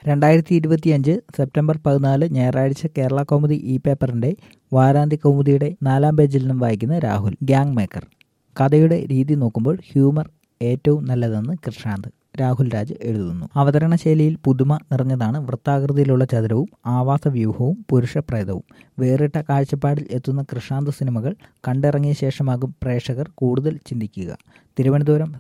രണ്ടായിരത്തി ഇരുപത്തിയഞ്ച് സെപ്റ്റംബർ പതിനാല് ഞായറാഴ്ച കേരള കൗമുദി ഇ പേപ്പറിന്റെ വാരാന്ത്യ കൗമുദിയുടെ നാലാം പേജിൽ നിന്നും വായിക്കുന്ന രാഹുൽ ഗ്യാങ് മേക്കർ കഥയുടെ രീതി നോക്കുമ്പോൾ ഹ്യൂമർ ഏറ്റവും നല്ലതെന്ന് കൃഷ്ണാന്ത് രാഹുൽ രാജ് എഴുതുന്നു അവതരണ ശൈലിയിൽ പുതുമ നിറഞ്ഞതാണ് വൃത്താകൃതിയിലുള്ള ചതുരവും ആവാസ വ്യൂഹവും പുരുഷപ്രേതവും വേറിട്ട കാഴ്ചപ്പാടിൽ എത്തുന്ന കൃഷ്ണാന്ത് സിനിമകൾ കണ്ടിറങ്ങിയ ശേഷമാകും പ്രേക്ഷകർ കൂടുതൽ ചിന്തിക്കുക തിരുവനന്തപുരം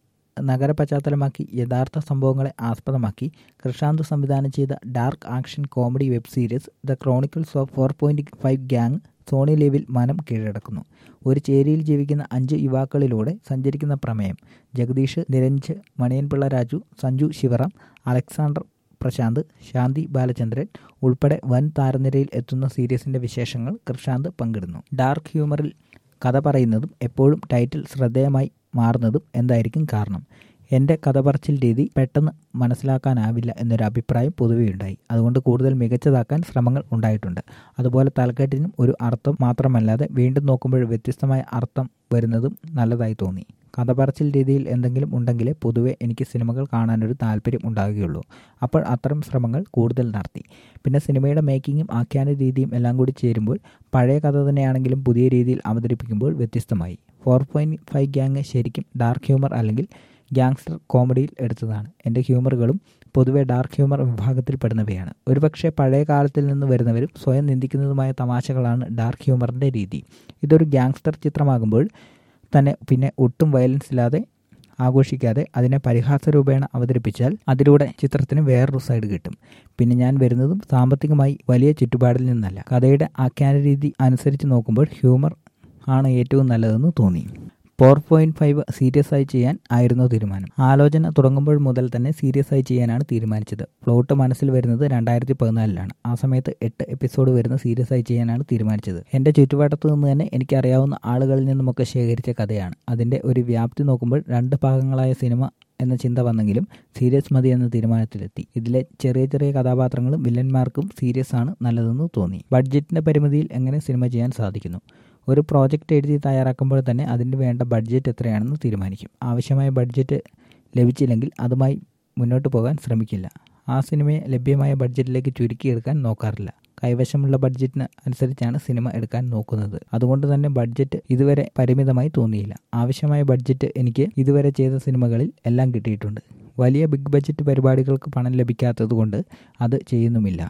നഗര പശ്ചാത്തലമാക്കി യഥാർത്ഥ സംഭവങ്ങളെ ആസ്പദമാക്കി കൃഷാന്ത് സംവിധാനം ചെയ്ത dark action comedy web series the chronicles of four point five gang Sony ലെവിൽ മനം കീഴടക്കുന്നു ഒരു ചേരിയിൽ ജീവിക്കുന്ന അഞ്ച് യുവാക്കളിലൂടെ സഞ്ചരിക്കുന്ന പ്രമേയം ജഗദീഷ് നിരഞ്ജ് മണിയൻപിള്ള രാജു സഞ്ജു ശിവറാം അലക്സാണ്ടർ പ്രശാന്ത് ശാന്തി ബാലചന്ദ്രൻ ഉൾപ്പെടെ വൻ താരനിരയിൽ എത്തുന്ന സീരീസിന്റെ വിശേഷങ്ങൾ കൃഷാന്ത് പങ്കിടുന്നു ഡാർക്ക് ഹ്യൂമറിൽ കഥ പറയുന്നതും എപ്പോഴും ടൈറ്റിൽ ശ്രദ്ധേയമായി മാറുന്നതും എന്തായിരിക്കും കാരണം എൻ്റെ കഥ പറച്ചിൽ രീതി പെട്ടെന്ന് മനസ്സിലാക്കാനാവില്ല എന്നൊരു അഭിപ്രായം പൊതുവെയുണ്ടായി അതുകൊണ്ട് കൂടുതൽ മികച്ചതാക്കാൻ ശ്രമങ്ങൾ ഉണ്ടായിട്ടുണ്ട് അതുപോലെ തലക്കെട്ടിനും ഒരു അർത്ഥം മാത്രമല്ലാതെ വീണ്ടും നോക്കുമ്പോൾ വ്യത്യസ്തമായ അർത്ഥം വരുന്നതും നല്ലതായി തോന്നി കഥ പറച്ചിൽ രീതിയിൽ എന്തെങ്കിലും ഉണ്ടെങ്കിലേ പൊതുവെ എനിക്ക് സിനിമകൾ കാണാനൊരു താല്പര്യം ഉണ്ടാകുകയുള്ളൂ അപ്പോൾ അത്തരം ശ്രമങ്ങൾ കൂടുതൽ നടത്തി പിന്നെ സിനിമയുടെ മേക്കിങ്ങും ആഖ്യാന രീതിയും എല്ലാം കൂടി ചേരുമ്പോൾ പഴയ കഥ തന്നെയാണെങ്കിലും പുതിയ രീതിയിൽ അവതരിപ്പിക്കുമ്പോൾ വ്യത്യസ്തമായി ഫോർ പോയിൻറ്റ് ഫൈവ് ഗ്യാങ് ശരിക്കും ഡാർക്ക് ഹ്യൂമർ അല്ലെങ്കിൽ ഗ്യാങ്സ്റ്റർ കോമഡിയിൽ എടുത്തതാണ് എൻ്റെ ഹ്യൂമറുകളും പൊതുവെ ഡാർക്ക് ഹ്യൂമർ വിഭാഗത്തിൽപ്പെടുന്നവയാണ് ഒരുപക്ഷെ പഴയ കാലത്തിൽ നിന്ന് വരുന്നവരും സ്വയം നിന്ദിക്കുന്നതുമായ തമാശകളാണ് ഡാർക്ക് ഹ്യൂമറിൻ്റെ രീതി ഇതൊരു ഗ്യാങ്സ്റ്റർ ചിത്രമാകുമ്പോൾ തന്നെ പിന്നെ ഒട്ടും വയലൻസ് ഇല്ലാതെ ആഘോഷിക്കാതെ അതിനെ പരിഹാസരൂപേണ അവതരിപ്പിച്ചാൽ അതിലൂടെ ചിത്രത്തിന് വേറൊരു സൈഡ് കിട്ടും പിന്നെ ഞാൻ വരുന്നതും സാമ്പത്തികമായി വലിയ ചുറ്റുപാടിൽ നിന്നല്ല കഥയുടെ ആഖ്യാന രീതി അനുസരിച്ച് നോക്കുമ്പോൾ ഹ്യൂമർ ആണ് ഏറ്റവും നല്ലതെന്ന് തോന്നി ഫോർ പോയിന്റ് ഫൈവ് സീരിയസ് ആയി ചെയ്യാൻ ആയിരുന്നു തീരുമാനം ആലോചന തുടങ്ങുമ്പോൾ മുതൽ തന്നെ സീരിയസ് ആയി ചെയ്യാനാണ് തീരുമാനിച്ചത് പ്ലോട്ട് മനസ്സിൽ വരുന്നത് രണ്ടായിരത്തി പതിനാലിലാണ് ആ സമയത്ത് എട്ട് എപ്പിസോഡ് വരുന്ന സീരിയസ് ആയി ചെയ്യാനാണ് തീരുമാനിച്ചത് എൻ്റെ ചുറ്റുപാടത്തു നിന്ന് തന്നെ എനിക്കറിയാവുന്ന ആളുകളിൽ നിന്നുമൊക്കെ ശേഖരിച്ച കഥയാണ് അതിൻ്റെ ഒരു വ്യാപ്തി നോക്കുമ്പോൾ രണ്ട് ഭാഗങ്ങളായ സിനിമ എന്ന ചിന്ത വന്നെങ്കിലും സീരിയസ് മതി എന്ന തീരുമാനത്തിലെത്തി ഇതിലെ ചെറിയ ചെറിയ കഥാപാത്രങ്ങളും വില്ലന്മാർക്കും സീരിയസ് ആണ് നല്ലതെന്ന് തോന്നി ബഡ്ജറ്റിന്റെ പരിമിതിയിൽ എങ്ങനെ സിനിമ ചെയ്യാൻ സാധിക്കുന്നു ഒരു പ്രോജക്റ്റ് എഴുതി തയ്യാറാക്കുമ്പോൾ തന്നെ അതിന് വേണ്ട ബഡ്ജറ്റ് എത്രയാണെന്ന് തീരുമാനിക്കും ആവശ്യമായ ബഡ്ജറ്റ് ലഭിച്ചില്ലെങ്കിൽ അതുമായി മുന്നോട്ട് പോകാൻ ശ്രമിക്കില്ല ആ സിനിമയെ ലഭ്യമായ ബഡ്ജറ്റിലേക്ക് ചുരുക്കിയെടുക്കാൻ നോക്കാറില്ല കൈവശമുള്ള ബഡ്ജറ്റിന് അനുസരിച്ചാണ് സിനിമ എടുക്കാൻ നോക്കുന്നത് അതുകൊണ്ട് തന്നെ ബഡ്ജറ്റ് ഇതുവരെ പരിമിതമായി തോന്നിയില്ല ആവശ്യമായ ബഡ്ജറ്റ് എനിക്ക് ഇതുവരെ ചെയ്ത സിനിമകളിൽ എല്ലാം കിട്ടിയിട്ടുണ്ട് വലിയ ബിഗ് ബഡ്ജറ്റ് പരിപാടികൾക്ക് പണം ലഭിക്കാത്തതുകൊണ്ട് അത് ചെയ്യുന്നുമില്ല